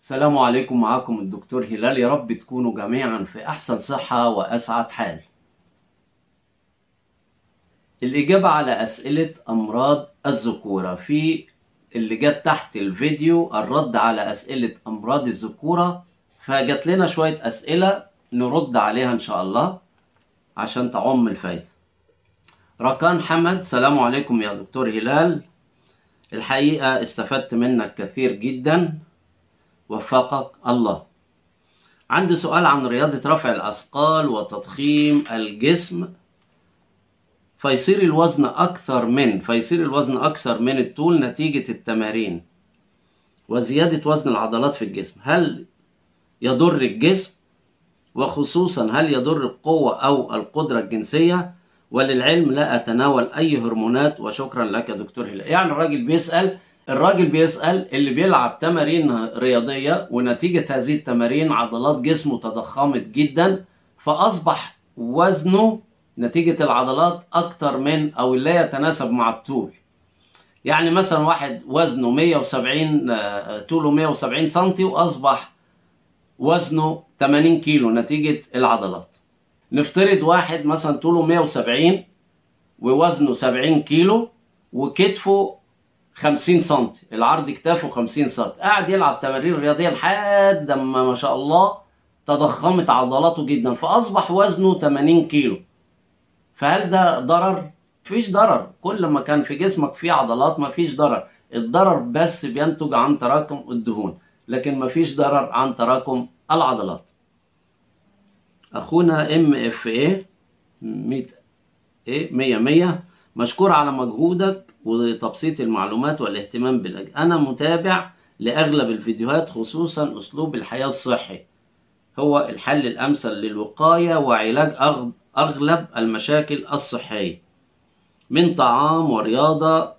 السلام عليكم معاكم الدكتور هلال يا رب تكونوا جميعا في أحسن صحة وأسعد حال الإجابة على أسئلة أمراض الذكورة في اللي جت تحت الفيديو الرد على أسئلة أمراض الذكورة فجت لنا شوية أسئلة نرد عليها إن شاء الله عشان تعم الفايدة ركان حمد سلام عليكم يا دكتور هلال الحقيقة استفدت منك كثير جدا وفقك الله عندي سؤال عن رياضة رفع الأثقال وتضخيم الجسم فيصير الوزن أكثر من فيصير الوزن أكثر من الطول نتيجة التمارين وزيادة وزن العضلات في الجسم هل يضر الجسم وخصوصا هل يضر القوة أو القدرة الجنسية وللعلم لا أتناول أي هرمونات وشكرا لك يا دكتور هلال يعني الراجل بيسأل الراجل بيسأل اللي بيلعب تمارين رياضية ونتيجة هذه التمارين عضلات جسمه تضخمت جدا فأصبح وزنه نتيجة العضلات أكتر من أو لا يتناسب مع الطول يعني مثلا واحد وزنه 170 طوله 170 سنتي وأصبح وزنه 80 كيلو نتيجة العضلات نفترض واحد مثلا طوله 170 ووزنه 70 كيلو وكتفه 50 سم العرض كتافه 50 سم قاعد يلعب تمارين رياضيه لحد ما ما شاء الله تضخمت عضلاته جدا فاصبح وزنه 80 كيلو فهل ده ضرر مفيش ضرر كل ما كان في جسمك فيه عضلات مفيش ضرر الضرر بس بينتج عن تراكم الدهون لكن مفيش ضرر عن تراكم العضلات اخونا ام اف اي 100 ايه 100 100 مشكور على مجهودك وتبسيط المعلومات والاهتمام بالأجل أنا متابع لأغلب الفيديوهات خصوصا أسلوب الحياة الصحي هو الحل الأمثل للوقاية وعلاج أغلب المشاكل الصحية من طعام ورياضة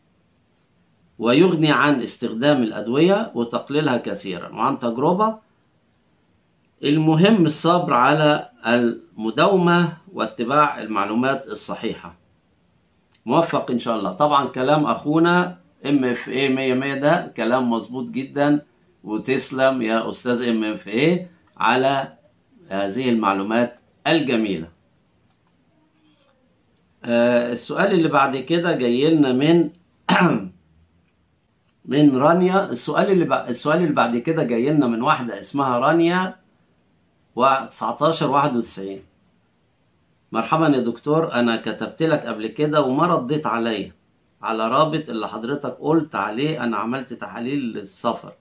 ويغني عن استخدام الأدوية وتقليلها كثيرا وعن تجربة المهم الصبر على المداومة واتباع المعلومات الصحيحة موفق ان شاء الله طبعا كلام اخونا ام اف اي 100 100 ده كلام مظبوط جدا وتسلم يا استاذ ام اف اي على هذه المعلومات الجميله آه السؤال اللي بعد كده جاي لنا من من رانيا السؤال اللي بعد السؤال اللي بعد كده جاي لنا من واحده اسمها رانيا و 19 91 مرحبا يا دكتور انا كتبت لك قبل كده وما رديت عليا على رابط اللي حضرتك قلت عليه انا عملت تحاليل للسفر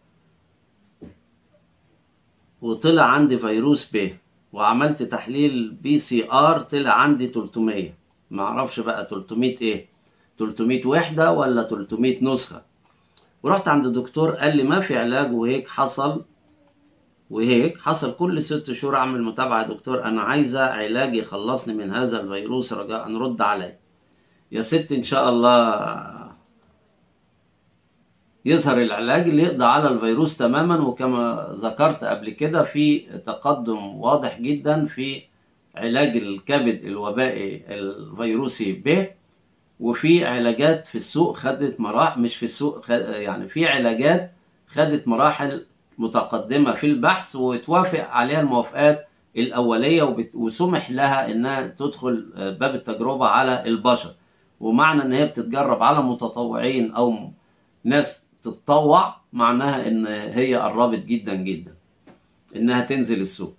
وطلع عندي فيروس ب وعملت تحليل بي سي ار طلع عندي 300 معرفش بقى 300 ايه 300 وحدة ولا 300 نسخة ورحت عند الدكتور قال لي ما في علاج وهيك حصل وهيك حصل كل ست شهور اعمل متابعه يا دكتور انا عايزه علاج يخلصني من هذا الفيروس رجاء رد علي يا ست ان شاء الله يظهر العلاج اللي يقضي على الفيروس تماما وكما ذكرت قبل كده في تقدم واضح جدا في علاج الكبد الوبائي الفيروسي ب وفي علاجات في السوق خدت مراحل مش في السوق يعني في علاجات خدت مراحل متقدمة في البحث وتوافق عليها الموافقات الأولية وسمح لها إنها تدخل باب التجربة على البشر ومعنى إن هي بتتجرب على متطوعين أو ناس تتطوع معناها إن هي قربت جدا جدا إنها تنزل السوق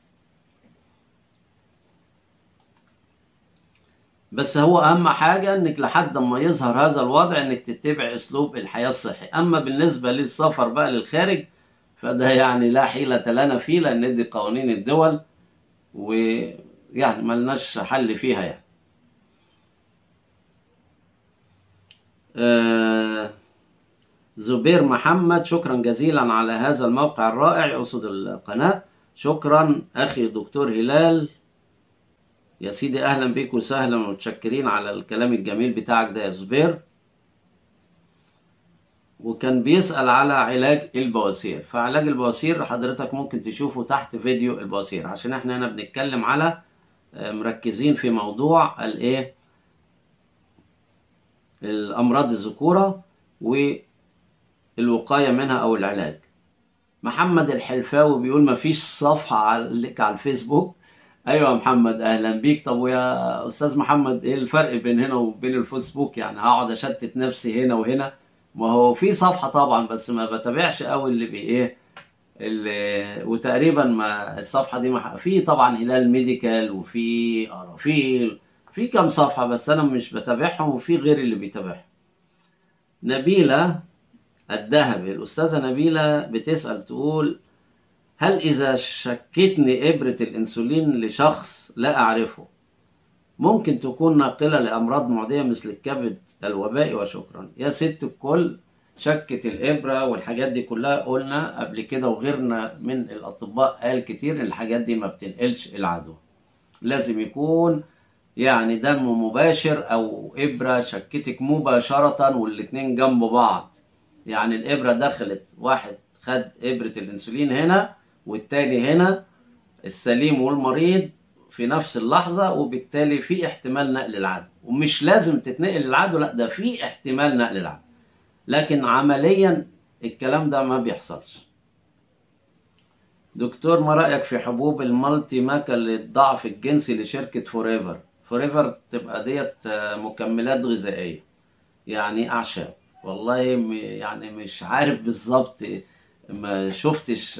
بس هو أهم حاجة إنك لحد ما يظهر هذا الوضع إنك تتبع أسلوب الحياة الصحي أما بالنسبة للسفر بقى للخارج فده يعني لا حيلة لنا فيه لأن دي قوانين الدول ويعني ملناش حل فيها يعني آه زبير محمد شكرا جزيلا على هذا الموقع الرائع يقصد القناة شكرا أخي دكتور هلال يا سيدي أهلا بيك وسهلا ومتشكرين على الكلام الجميل بتاعك ده يا زبير وكان بيسأل على علاج البواسير فعلاج البواسير حضرتك ممكن تشوفه تحت فيديو البواسير عشان احنا هنا بنتكلم على مركزين في موضوع الايه الامراض الذكورة والوقاية منها او العلاج محمد الحلفاوي بيقول مفيش صفحة لك على الفيسبوك ايوه يا محمد اهلا بيك طب ويا استاذ محمد ايه الفرق بين هنا وبين الفيسبوك يعني هقعد اشتت نفسي هنا وهنا ما هو في صفحة طبعا بس ما بتابعش قوي اللي بي ايه اللي وتقريبا ما الصفحة دي ما في طبعا هلال ميديكال وفي ارافيل في كام صفحة بس انا مش بتابعهم وفي غير اللي بيتابعهم نبيلة الذهبي الأستاذة نبيلة بتسأل تقول هل إذا شكتني إبرة الأنسولين لشخص لا أعرفه ممكن تكون ناقلة لأمراض معدية مثل الكبد الوبائي وشكرا يا ست الكل شكة الإبرة والحاجات دي كلها قلنا قبل كده وغيرنا من الأطباء قال كتير إن الحاجات دي ما بتنقلش العدوى لازم يكون يعني دم مباشر أو إبرة شكتك مباشرة والاتنين جنب بعض يعني الإبرة دخلت واحد خد إبرة الأنسولين هنا والتاني هنا السليم والمريض في نفس اللحظة وبالتالي في احتمال نقل العدوى ومش لازم تتنقل العدوى لا ده في احتمال نقل العدوى لكن عمليا الكلام ده ما بيحصلش دكتور ما رأيك في حبوب المالتي ماكا للضعف الجنسي لشركة فوريفر فوريفر تبقى ديت مكملات غذائية يعني أعشاب والله يعني مش عارف بالظبط ما شفتش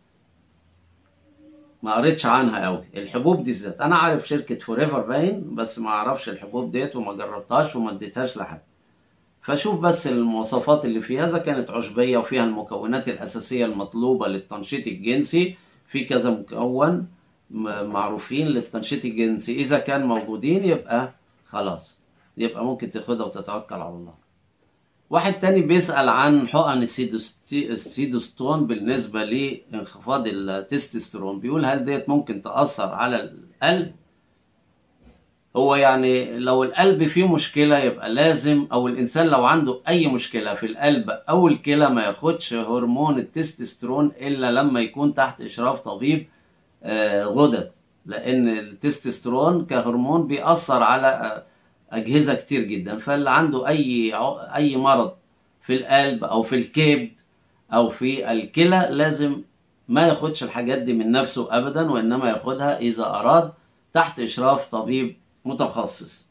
ما قريتش عنها قوي الحبوب دي ذات انا عارف شركه فوريفر باين بس ما اعرفش الحبوب ديت وما جربتهاش وما اديتهاش لحد فشوف بس المواصفات اللي فيها اذا كانت عشبيه وفيها المكونات الاساسيه المطلوبه للتنشيط الجنسي في كذا مكون معروفين للتنشيط الجنسي اذا كان موجودين يبقى خلاص يبقى ممكن تاخدها وتتوكل على الله واحد تاني بيسأل عن حقن السيدوستون بالنسبة لانخفاض التستوستيرون بيقول هل ديت ممكن تأثر على القلب هو يعني لو القلب فيه مشكلة يبقى لازم أو الإنسان لو عنده أي مشكلة في القلب أو الكلى ما ياخدش هرمون التستوستيرون إلا لما يكون تحت إشراف طبيب غدد لأن التستوستيرون كهرمون بيأثر على اجهزه كتير جدا فاللي عنده اي اي مرض في القلب او في الكبد او في الكلى لازم ما ياخدش الحاجات دي من نفسه ابدا وانما ياخدها اذا اراد تحت اشراف طبيب متخصص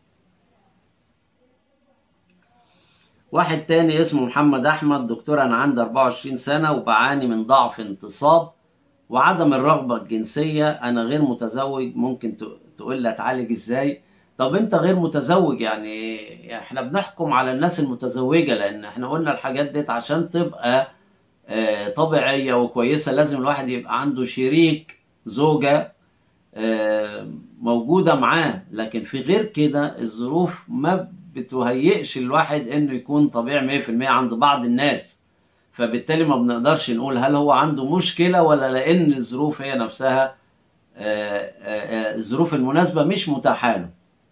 واحد تاني اسمه محمد احمد دكتور انا عندي 24 سنه وبعاني من ضعف انتصاب وعدم الرغبه الجنسيه انا غير متزوج ممكن تقول لي اتعالج ازاي طب انت غير متزوج يعني احنا بنحكم على الناس المتزوجه لان احنا قلنا الحاجات ديت عشان تبقى اه طبيعيه وكويسه لازم الواحد يبقى عنده شريك زوجه اه موجوده معاه لكن في غير كده الظروف ما بتهيئش الواحد انه يكون طبيعي 100% عند بعض الناس فبالتالي ما بنقدرش نقول هل هو عنده مشكله ولا لان الظروف هي نفسها اه الظروف المناسبه مش متاحه له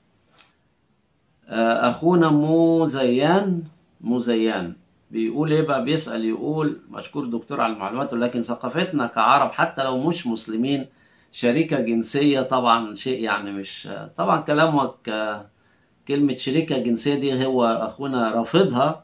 اخونا مزيان مزيان بيقول ايه بقى بيسال يقول مشكور دكتور على المعلومات ولكن ثقافتنا كعرب حتى لو مش مسلمين شريكه جنسيه طبعا شيء يعني مش طبعا كلامك كلمه شريكه جنسيه دي هو اخونا رافضها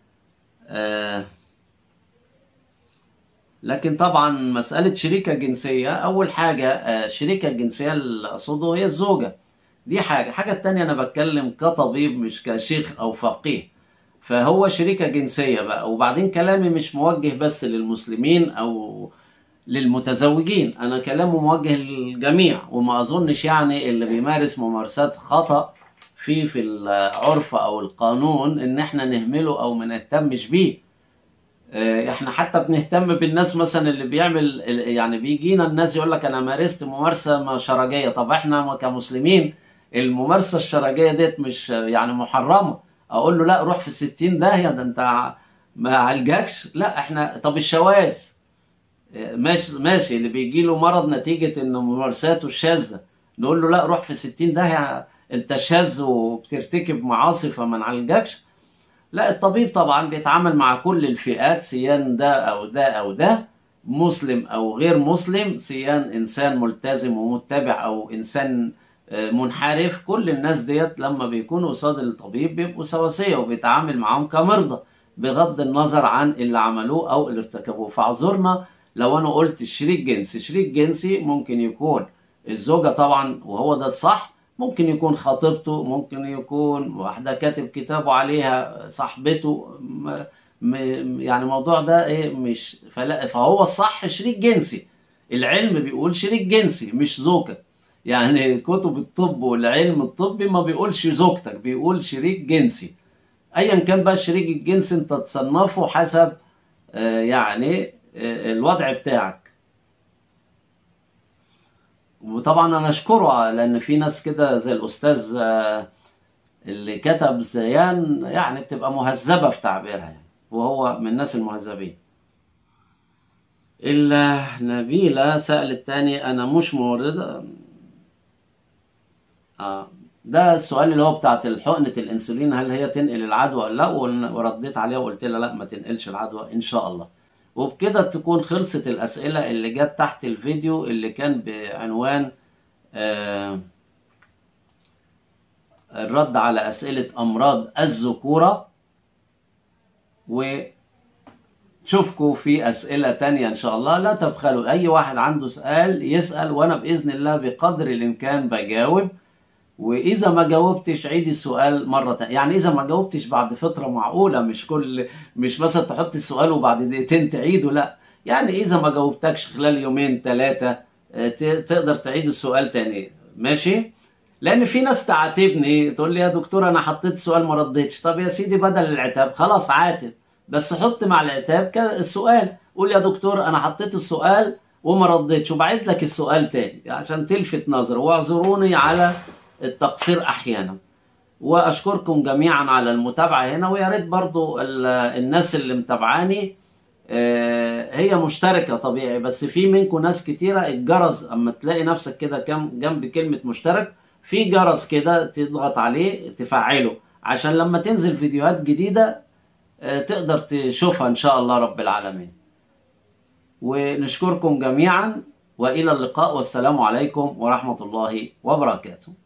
لكن طبعا مساله شريكه جنسيه اول حاجه الشريكه الجنسيه اللي اقصده هي الزوجه دي حاجة حاجة التانية أنا بتكلم كطبيب مش كشيخ أو فقيه فهو شريكة جنسية بقى وبعدين كلامي مش موجه بس للمسلمين أو للمتزوجين أنا كلامي موجه للجميع وما أظنش يعني اللي بيمارس ممارسات خطأ في في العرف أو القانون إن إحنا نهمله أو ما نهتمش بيه احنا حتى بنهتم بالناس مثلا اللي بيعمل يعني بيجينا الناس يقول لك انا مارست ممارسه شرجيه طب احنا كمسلمين الممارسه الشرجيه ديت مش يعني محرمه اقول له لا روح في الستين داهيه ده انت ما عالجكش لا احنا طب الشواذ ماشي ماشي اللي بيجي له مرض نتيجه ان ممارساته الشاذه نقول له لا روح في الستين داهيه انت شاذ وبترتكب معاصي فما نعالجكش لا الطبيب طبعا بيتعامل مع كل الفئات سيان ده او ده او ده مسلم او غير مسلم سيان انسان ملتزم ومتبع او انسان منحرف كل الناس ديت لما بيكونوا قصاد الطبيب بيبقوا سواسية وبيتعامل معاهم كمرضى بغض النظر عن اللي عملوه او اللي ارتكبوه فاعذرنا لو انا قلت شريك جنسي شريك جنسي ممكن يكون الزوجة طبعا وهو ده الصح ممكن يكون خطيبته ممكن يكون واحدة كاتب كتابه عليها صاحبته م... م... يعني الموضوع ده ايه مش فلا فهو الصح شريك جنسي العلم بيقول شريك جنسي مش زوجة يعني كتب الطب والعلم الطبي ما بيقولش زوجتك بيقول شريك جنسي ايا كان بقى الشريك الجنسي انت تصنفه حسب آه يعني آه الوضع بتاعك وطبعا انا اشكره لان في ناس كده زي الاستاذ آه اللي كتب زيان يعني بتبقى مهذبه في تعبيرها يعني وهو من الناس المهذبين نبيلة سألت تاني أنا مش موردة آه ده السؤال اللي هو بتاعت حقنة الأنسولين هل هي تنقل العدوى ولا لا ورديت عليها وقلت لها لا ما تنقلش العدوى إن شاء الله وبكده تكون خلصت الأسئلة اللي جت تحت الفيديو اللي كان بعنوان آه الرد على أسئلة أمراض الذكورة وشوفكم في أسئلة تانية إن شاء الله لا تبخلوا أي واحد عنده سؤال يسأل وأنا بإذن الله بقدر الإمكان بجاوب واذا ما جاوبتش عيد السؤال مره تانية يعني اذا ما جاوبتش بعد فتره معقوله مش كل مش مثلا تحط السؤال وبعد دقيقتين تعيده لا يعني اذا ما جاوبتكش خلال يومين ثلاثه تقدر تعيد السؤال تاني ماشي لان في ناس تعاتبني تقول لي يا دكتور انا حطيت سؤال ما رديتش طب يا سيدي بدل العتاب خلاص عاتب بس حط مع العتاب السؤال قول يا دكتور انا حطيت السؤال وما رديتش وبعيد لك السؤال تاني عشان تلفت نظر واعذروني على التقصير احيانا واشكركم جميعا على المتابعه هنا ويا ريت برضو الناس اللي متابعاني هي مشتركه طبيعي بس في منكم ناس كتيره الجرس اما تلاقي نفسك كده كم جنب كلمه مشترك في جرس كده تضغط عليه تفعله عشان لما تنزل فيديوهات جديده تقدر تشوفها ان شاء الله رب العالمين ونشكركم جميعا والى اللقاء والسلام عليكم ورحمه الله وبركاته